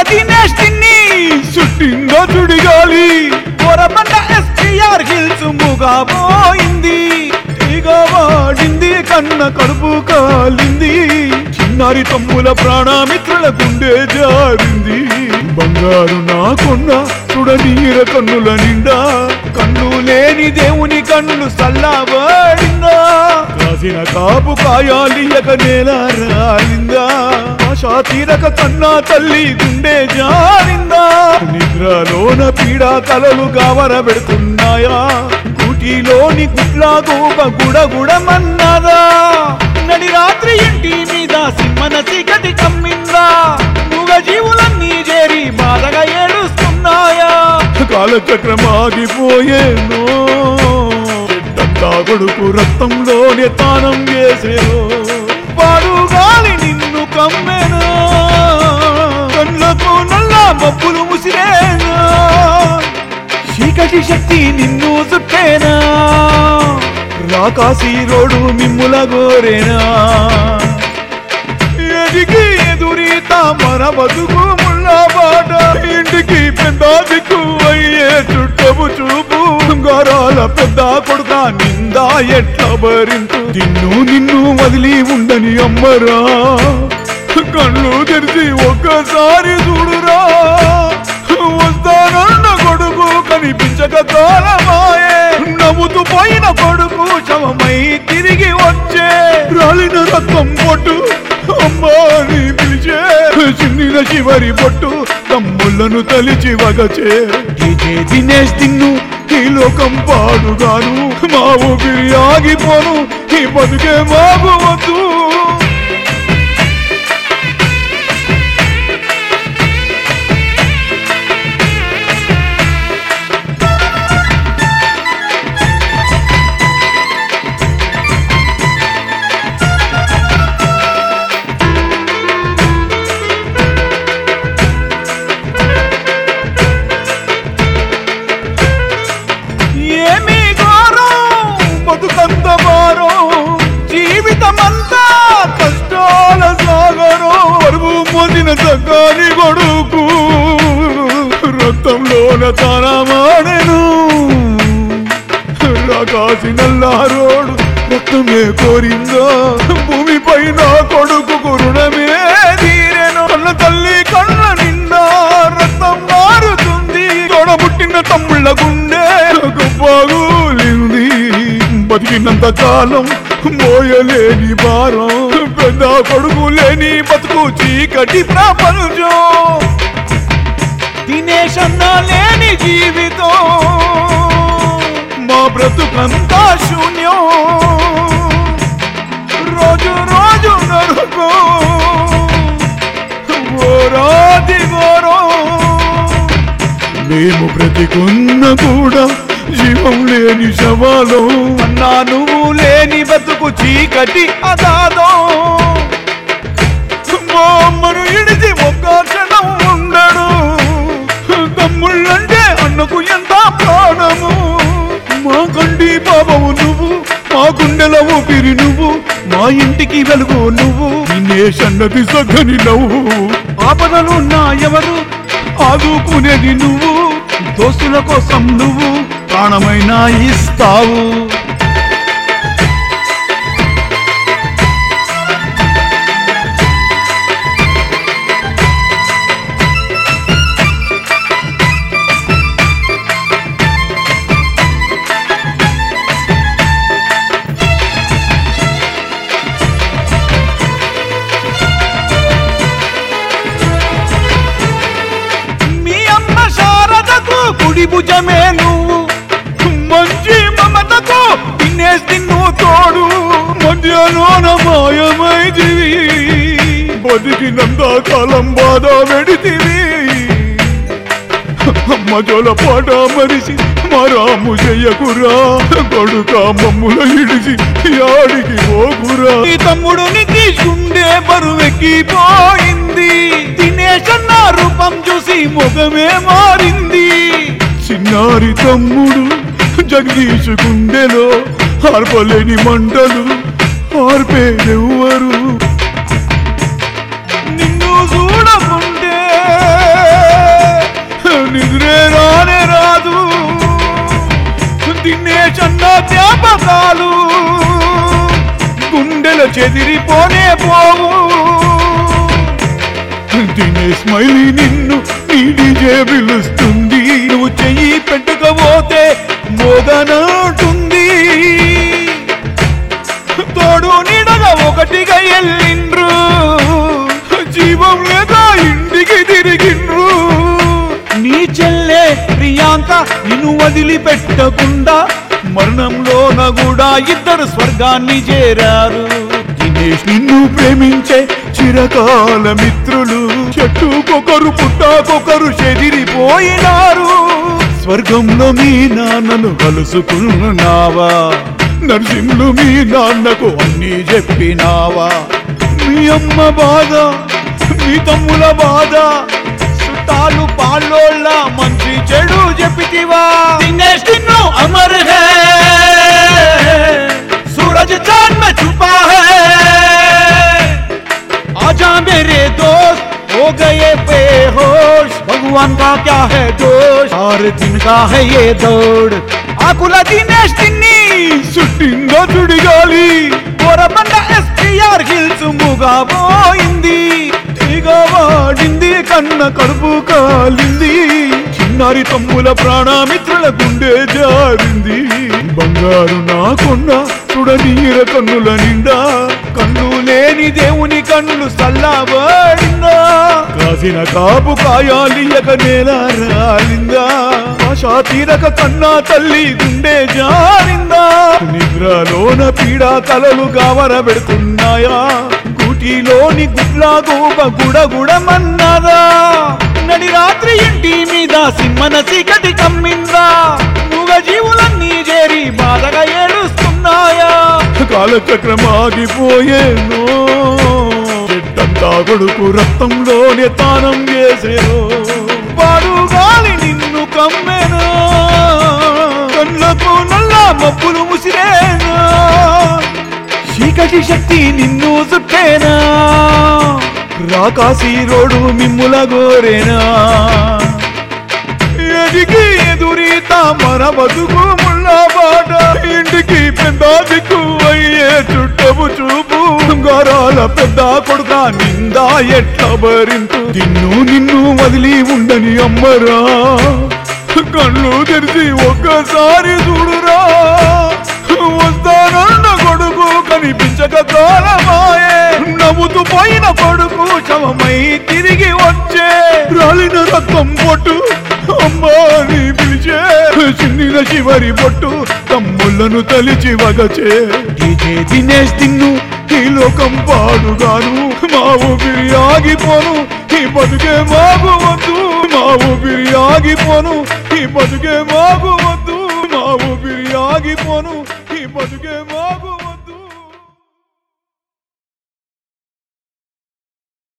దినేష్ తిన్ని చుట్టిందో చుడిగాలి కొరబండ ఎస్పీఆర్ హిల్స్ ముగా పోయింది తీగ వాడింది కన్న కడుపు కాలింది చిన్నారి తమ్ముల ప్రాణమిత్రుల గుండె జారింది బంగారు నా కొన్న చూడనీర కన్నుల నిండా కన్ను లేని దేవుని కన్నులు సల్లబడిందా కాసిన కాపు కాయాలియక నేల రాలిందా ఆశా తీరక కన్నా తల్లి గుండె జారిందా నిద్రలోన పీడ కలలు గావర పెడుతున్నాయా గుటిలోని గుడ్లా గూప గుడగుడమన్నదా నడి రాత్రి ఇంటి మీద సింహన చీకటి కమ్మిందా మూగ జీవులన్నీ చేరి బాధగా ఏడుస్తున్నాయా కాలచక్రం ఆగిపోయేనో చెడ్డంతా కొడుకు రక్తంలోనే తానం చేసేను వాడు గాలి నిన్ను కమ్మెను కళ్ళకు నల్ల మబ్బులు ముసిరేనా చీకటి శక్తి నిన్ను చుట్టేనా రాకాసి రోడు మిమ్ముల గోరేనా ఎదిగి ఎదురీత మన బతుకు ముళ్ళ బాట ఇంటికి పెద్ద దిక్కు అయ్యే చుట్టపు చూపు గరాల పెద్ద కొడుక నిందా ఎట్ల భరించు నిన్ను నిన్ను వదిలి ఉండని అమ్మరా కళ్ళు తెరిచి ఒక్కసారి చూడురా వస్తానన్న కొడుకు కనిపించక కాలమాయే నవ్వుతూ పోయిన కొడుకు శవమై తిరిగి వచ్చే రాలిన రక్తం పొట్టు అమ్మా అని పిలిచే చిన్నిన చివరి పొట్టు తమ్ముళ్ళను తలిచి వగచే డీజే దినేష్ దిన్ను ఈ లోకం పాడుగాను మా ఊపిరి ఆగిపోను ఈ బతుకే మాకు వద్దు ఏమి ఘోరం బతుకంత భారం జీవితమంతా కష్టాల సాగరం పరువు మోసిన చక్కని కొడుకు రక్తంలోన తనమాడెను రాకాసి నల్లారోడు రక్తమే కోరిందా భూమి పైన కొడుకు రుణమే తీరెను కన్న తల్లి కన్న నిండా రక్తం మారుతుంది తోడబుట్టిన తమ్ముళ్ళ గుండె బాగులింది బతికినంత కాలం మోయలేని భారం పెద్ద కొడుకు లేని బతుకు చీకటి ప్రపంచం దినేష్ అన్న లేని జీవితం మా బ్రతుకంతా శూన్యం రోజు రోజు నరుకో ఓరాది ఘోరం మేము బ్రతికున్న కూడా జీవం లేని శవాలో అన్నా నువ్వు లేని బతుకు చీకటి అదాదో మా అమ్మను ఇడిచి ఒక్క క్షణం ఉండడు తమ్ముళ్ళంటే అన్నకు ఎంత ప్రాణము మా కంటి పాపము నువ్వు మా గుండెల ఊపిరి నువ్వు మా ఇంటికి వెలుగు నువ్వు దినేష్ అన్నది సగని నవ్వు ఆపదలు నా ఎవరు ఆదుకునేది నువ్వు దోస్తుల కోసం నువ్వు ప్రాణమైనా ఇస్తావు మీ అమ్మ శారదకు కుడి భుజమే నువ్వు మంచి మమతకు తినేసి తిన్ను తోడు మధ్యలోన మాయమైదివి బతికినంత కాలం బాధ పెడితివి అమ్మ జోల పాట మరిసి మరాము చెయ్యకురా కొడుక మమ్ముల ఇడిసి యాడికి పోకురా ఈ తమ్ముడు నీకు గుండె బరువెక్కిపోయింది దినేశన్న రూపం చూసి ముఖమే మారింది చిన్నారి తమ్ముడు జగదీష్ గుండెలో ఆర్పలేని మంటలు ఆర్పేదెవ్వరు నిన్ను చూడకుంటే చెదిరిపోనే పోవు దినేష్ మైలి నిన్ను నీ డీజే పిలుస్తుంది నువ్వు చెయ్యి పెట్టుకపోతే మోగనాటుంది తోడు నీడగా ఒకటిగా ఎల్లిండ్రు జీవం లేక ఇంటికి తిరిగిండ్రు నీ చెల్లె ప్రియాంక నిన్ను వదిలిపెట్టకుండా మరణంలోన కూడా ఇద్దరు స్వర్గాన్ని చేరారు దినేష్ నిన్ను ప్రేమించే చిరకాల మిత్రులు చెట్టుకొకరు పుట్టాకొకరు చెదిరిపోయినారు స్వర్గంలో మీ నాన్నను కలుసుకున్నావా నరసింహులు మీ నాన్నకు అన్నీ చెప్పినావా మీ అమ్మ బాధ మీ తమ్ముల బాధ చుట్టాలు పాలోళ్ళ మంచి చెడు చెప్పితివా దినేష్ నిన్ను అమర్ హే सूरज चांद में छुपा है आजा मेरे दोस्त हो गए बेहोश भगवान का क्या है दोष और दिन का है ये दौड़ ఆకుల దినేష్ తిన్ని చుట్టిందో చుడిగాలి బోరబండ ఎస్పీఆర్ హిల్స్ ముగా పోయింది తీగ వాడింది కన్న కడుపు కాలింది చిన్నారి తమ్ముల ప్రాణమిత్రుల గుండె జారింది బంగారు నా కొండ చూడనీర కన్నుల నిండా కన్ను లేని దేవుని కన్నులు సల్లబడిందా కాసిన కాపు కాయాలియక నేల రాలిందా ఆశా తీరక కన్నా తల్లి గుండె జారిందా నిద్రలోన పీడా కలలు గావర పెడుతున్నాయా గుటిలోని గుడ్లా గూబ గుడగుడమన్నదా నడి రాత్రి ఇంటి మీద సింహన చీకటి కమ్మిందా మూగ జీవులన్నీ చేరి బాధగా ఏడుస్తున్నాయా కాలచక్రం ఆగిపోయేను చెట్టంతా కొడుకు రక్తంలోనే తానం చేసేను వాడు గాలి నిన్ను కమ్మెను కళ్ళకు నల్ల మబ్బులు ముసిరేనా చీకటి శక్తి నిన్ను చుట్టేనా రాకాసి రోడు మిమ్ముల గోరేనా ఎదిగి ఎదురీత మన బతుకు ముళ్ళ బాట ఇంటికి పెద్ద దిక్కు అయ్యే చుట్టపు చూపు గరాల పెద్ద కొడుక నిందా ఎట్ల భరింతు నిన్ను నిన్ను వదిలి ఉండని అమ్మరా కళ్ళు తెరిచి ఒక్కసారి చూడురా వస్తానన్న కొడుకు కనిపించక కాలమాయే నవ్వుతూ పోయిన కొడుకు శవమై తిరిగి వచ్చే రాలిన రక్తం పొట్టు అమ్మా అని పిలిచే చిన్నిన చివరి పొట్టు తమ్ముళ్ళను తలిచి వగచే డీజే దినేష్ దిన్ను ఈ లోకం పాడుగాను మా ఊపిరి ఆగిపోను ఈ బతుకే మాకు వద్దు మా ఊపిరి ఆగిపోను ఈ బతుకే మాకు వద్దు మా ఊపిరి ఆగిపోను ఈ బతుకే మాకు